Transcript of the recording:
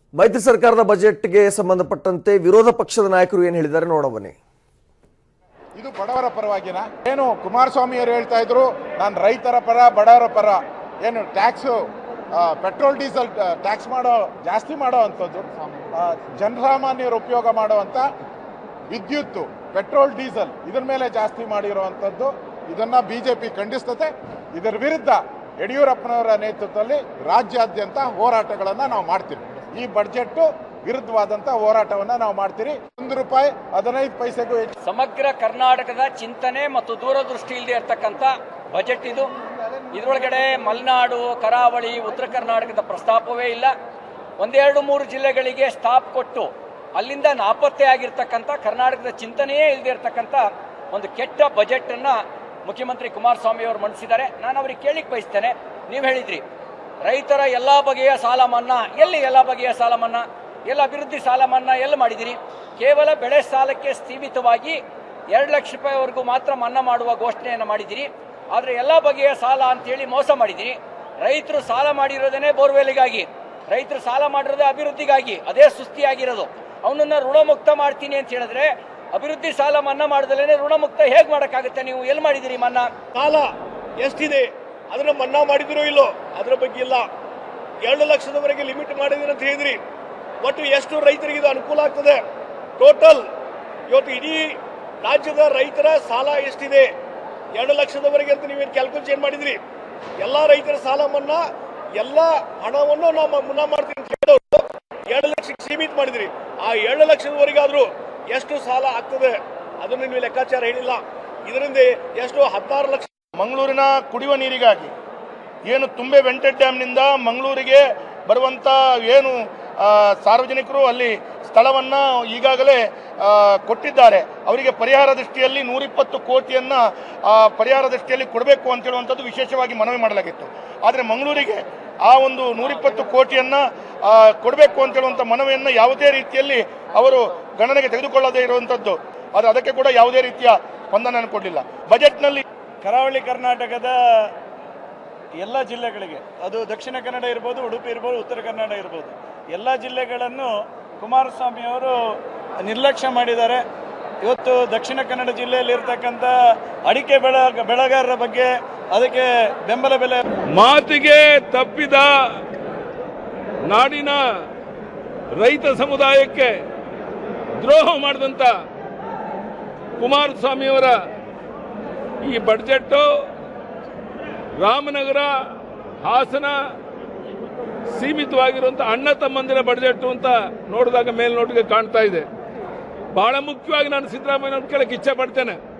ಮೈತ್ರಿ ಸರ್ಕಾರದ ಬಜೆಟ್ಗೆ ಸಂಬಂಧಪಟ್ಟಂತೆ ವಿರೋಧ ಪಕ್ಷದ ನಾಯಕರು ಏನು ಹೇಳಿದ್ದಾರೆ ನೋಡೋ ಬನ್ನಿ ಇದು ಬಡವರ ಪರವಾಗಿನ ಏನು ಕುಮಾರಸ್ವಾಮಿ ಅವರು ಹೇಳ್ತಾ ಇದ್ರು ನಾನು ರೈತರ ಪರ ಬಡವರ ಪರ ಏನು ಟ್ಯಾಕ್ಸು ಪೆಟ್ರೋಲ್ ಡೀಸೆಲ್ ಟ್ಯಾಕ್ಸ್ ಮಾಡೋ ಜಾಸ್ತಿ ಮಾಡೋ ಅಂಥದ್ದು ಆ, ಜನಸಾಮಾನ್ಯರು ಉಪಯೋಗ ಮಾಡುವಂಥ ವಿದ್ಯುತ್ತು ಪೆಟ್ರೋಲ್ ಡೀಸೆಲ್ ಇದ್ರ ಮೇಲೆ ಜಾಸ್ತಿ ಮಾಡಿರುವಂಥದ್ದು ಇದನ್ನ ಬಿಜೆಪಿ ಖಂಡಿಸ್ತದೆ ಇದರ ವಿರುದ್ಧ ಯಡಿಯೂರಪ್ಪನವರ ನೇತೃತ್ವದಲ್ಲಿ ರಾಜ್ಯಾದ್ಯಂತ ಹೋರಾಟಗಳನ್ನು ನಾವು ಮಾಡ್ತೀವಿ ಈ ಬಡ್ಜೆಟ್ ವಿರುದ್ಧವಾದಂಥ ಹೋರಾಟವನ್ನು ನಾವು ಮಾಡ್ತೀವಿ ಒಂದು ರೂಪಾಯಿ ಹದಿನೈದು ಪೈಸೆಗೂ ಹೆಚ್ಚು ಸಮಗ್ರ ಕರ್ನಾಟಕದ ಚಿಂತನೆ ಮತ್ತು ದೂರದೃಷ್ಟಿ ಇಲ್ಲದೆ ಇರತಕ್ಕಂಥ ಬಜೆಟ್ ಇದು ಇದರೊಳಗಡೆ ಮಲೆನಾಡು ಕರಾವಳಿ ಉತ್ತರ ಕರ್ನಾಟಕದ ಪ್ರಸ್ತಾಪವೇ ಇಲ್ಲ ಒಂದೆರಡು ಮೂರು ಜಿಲ್ಲೆಗಳಿಗೆ ಸ್ಟಾಪ್ ಕೊಟ್ಟು ಅಲ್ಲಿಂದ ನಾಪತ್ತೆ ಆಗಿರ್ತಕ್ಕಂಥ ಕರ್ನಾಟಕದ ಚಿಂತನೆಯೇ ಇಲ್ಲದೆ ಇರತಕ್ಕಂಥ ಒಂದು ಕೆಟ್ಟ ಬಜೆಟ್ ಅನ್ನ ಮುಖ್ಯಮಂತ್ರಿ ಕುಮಾರಸ್ವಾಮಿ ಅವರು ಮಂಡಿಸಿದ್ದಾರೆ ನಾನು ಅವ್ರಿಗೆ ಕೇಳಿಕ್ ಬಯಸ್ತೇನೆ ನೀವು ಹೇಳಿದ್ರಿ ರೈತರ ಎಲ್ಲಾ ಬಗೆಯ ಸಾಲ ಮನ್ನಾ ಎಲ್ಲಿ ಎಲ್ಲಾ ಬಗೆಯ ಸಾಲ ಮನ್ನಾ ಎಲ್ಲ ಅಭಿವೃದ್ಧಿ ಸಾಲ ಮನ್ನಾ ಎಲ್ಲಿ ಮಾಡಿದಿರಿ ಕೇವಲ ಬೆಳೆ ಸಾಲಕ್ಕೆ ಸೀಮಿತವಾಗಿ ಎರಡು ಲಕ್ಷ ರೂಪಾಯಿವರೆಗೂ ಮಾತ್ರ ಮನ್ನಾ ಮಾಡುವ ಘೋಷಣೆಯನ್ನು ಮಾಡಿದಿರಿ ಆದರೆ ಎಲ್ಲ ಬಗೆಯ ಸಾಲ ಅಂತೇಳಿ ಮೋಸ ಮಾಡಿದಿರಿ ರೈತರು ಸಾಲ ಮಾಡಿರೋದೇನೆ ಬೋರ್ವೆಲ್ಗಾಗಿ ರೈತರು ಸಾಲ ಮಾಡಿರೋದೇ ಅಭಿವೃದ್ಧಿಗಾಗಿ ಅದೇ ಸುಸ್ತಿಯಾಗಿರೋದು ಅವನನ್ನ ಋಣಮುಕ್ತ ಮಾಡ್ತೀನಿ ಅಂತ ಹೇಳಿದ್ರೆ ಅಭಿವೃದ್ಧಿ ಸಾಲ ಮನ್ನಾ ಮಾಡದಲ್ಲೇ ಋಣಮುಕ್ತ ಹೇಗೆ ಮಾಡೋಕ್ಕಾಗುತ್ತೆ ನೀವು ಎಲ್ಲಿ ಮಾಡಿದಿರಿ ಮನ್ನಾ ಸಾಲ ಎಷ್ಟಿದೆ ಅದನ್ನ ಮನ್ನಾ ಮಾಡಿದಿರೋ ಇಲ್ಲೋ ಅದರ ಬಗ್ಗೆ ಇಲ್ಲ ಎರಡು ಲಕ್ಷದವರೆಗೆ ಲಿಮಿಟ್ ಮಾಡಿದಿರಿ ಅಂತ ಹೇಳಿದ್ರಿ ಒಟ್ಟು ಎಷ್ಟು ರೈತರಿಗೆ ಇದು ಅನುಕೂಲ ಆಗ್ತದೆ ಟೋಟಲ್ ಇವತ್ತು ಇಡೀ ರಾಜ್ಯದ ರೈತರ ಸಾಲ ಎಷ್ಟಿದೆ ಎರಡು ಲಕ್ಷದವರೆಗೆ ಅಂತ ನೀವೇನು ಕ್ಯಾಲ್ಕುಲೇಷನ್ ಮಾಡಿದ್ರಿ ಎಲ್ಲಾ ರೈತರ ಸಾಲ ಮನ್ನಾ ಎಲ್ಲ ಹಣವನ್ನು ನಾವು ಮನ್ನಾ ಮಾಡ್ತೀವಿ ಅಂತ ಹೇಳಿದವರು ಎರಡು ಲಕ್ಷಕ್ಕೆ ಸೀಮಿತ ಮಾಡಿದ್ರಿ ಆ ಎರಡು ಲಕ್ಷದವರೆಗಾದ್ರೂ ಎಷ್ಟು ಸಾಲ ಆಗ್ತದೆ ಅದನ್ನು ನೀವು ಲೆಕ್ಕಾಚಾರ ಹೇಳಿಲ್ಲ ಇದರಿಂದ ಎಷ್ಟು ಹದಿನಾರು ಲಕ್ಷ ಮಂಗಳೂರಿನ ಕುಡಿಯುವ ನೀರಿಗಾಗಿ ಏನು ತುಂಬೆ ವೆಂಟೆಡ್ ಡ್ಯಾಮ್ನಿಂದ ಮಂಗಳೂರಿಗೆ ಬರುವಂಥ ಏನು ಆ, ಸಾರ್ವಜನಿಕರು ಅಲ್ಲಿ ಸ್ಥಳವನ್ನು ಈಗಾಗಲೇ ಆ, ಕೊಟ್ಟಿದ್ದಾರೆ ಅವರಿಗೆ ಪರಿಹಾರ ದೃಷ್ಟಿಯಲ್ಲಿ ನೂರಿಪ್ಪತ್ತು ಕೋಟಿಯನ್ನು ಆ, ಪರಿಹಾರ ದೃಷ್ಟಿಯಲ್ಲಿ ಕೊಡಬೇಕು ಅಂತ ಹೇಳುವಂಥದ್ದು ವಿಶೇಷವಾಗಿ ಮನವಿ ಮಾಡಲಾಗಿತ್ತು ಆದರೆ ಮಂಗಳೂರಿಗೆ ಆ ಒಂದು ನೂರಿಪ್ಪತ್ತು ಕೋಟಿಯನ್ನು ಕೊಡಬೇಕು ಅಂತ ಹೇಳುವಂಥ ಮನವಿಯನ್ನು ಯಾವುದೇ ರೀತಿಯಲ್ಲಿ ಅವರು ಗಣನೆಗೆ ತೆಗೆದುಕೊಳ್ಳದೇ ಇರುವಂಥದ್ದು ಆದರೆ ಅದಕ್ಕೆ ಕೂಡ ಯಾವುದೇ ರೀತಿಯ ಸ್ಪಂದನೆಯನ್ನು ಕೊಡಲಿಲ್ಲ ಬಜೆಟ್ನಲ್ಲಿ ಕರಾವಳಿ ಕರ್ನಾಟಕದ ಎಲ್ಲ ಜಿಲ್ಲೆಗಳಿಗೆ ಅದು ದಕ್ಷಿಣ ಕನ್ನಡ ಇರ್ಬೋದು ಉಡುಪಿ ಇರ್ಬೋದು ಉತ್ತರ ಕನ್ನಡ ಇರ್ಬೋದು ಎಲ್ಲ ಜಿಲ್ಲೆಗಳನ್ನು ಕುಮಾರಸ್ವಾಮಿ ಅವರು ನಿರ್ಲಕ್ಷ್ಯ ಮಾಡಿದ್ದಾರೆ ಇವತ್ತು ದಕ್ಷಿಣ ಕನ್ನಡ ಜಿಲ್ಲೆಯಲ್ಲಿ ಇರ್ತಕ್ಕಂಥ ಅಡಿಕೆ ಬೆಳ ಬೆಳೆಗಾರರ ಬಗ್ಗೆ ಅದಕ್ಕೆ ಬೆಂಬಲ ಬೆಲೆ ಮಾತಿಗೆ ತಪ್ಪಿದ ನಾಡಿನ ರೈತ ಸಮುದಾಯಕ್ಕೆ ದ್ರೋಹ ಮಾಡಿದಂಥ ಕುಮಾರಸ್ವಾಮಿಯವರ ಈ ಬಡ್ಜೆಟ್ಟು ರಾಮನಗರ ಹಾಸನ ಸೀಮಿತವಾಗಿರುವಂಥ ಅಣ್ಣ ತಮ್ಮಂದಿರ ಬಡ್ಜೆಟ್ಟು ಅಂತ ನೋಡಿದಾಗ ಮೇಲ್ನೋಟಿಗೆ ಕಾಣ್ತಾ ಇದೆ ಬಹಳ ಮುಖ್ಯವಾಗಿ ನಾನು ಸಿದ್ದರಾಮಯ್ಯ ಕೇಳಕ್ಕೆ ಇಚ್ಛೆ ಪಡ್ತೇನೆ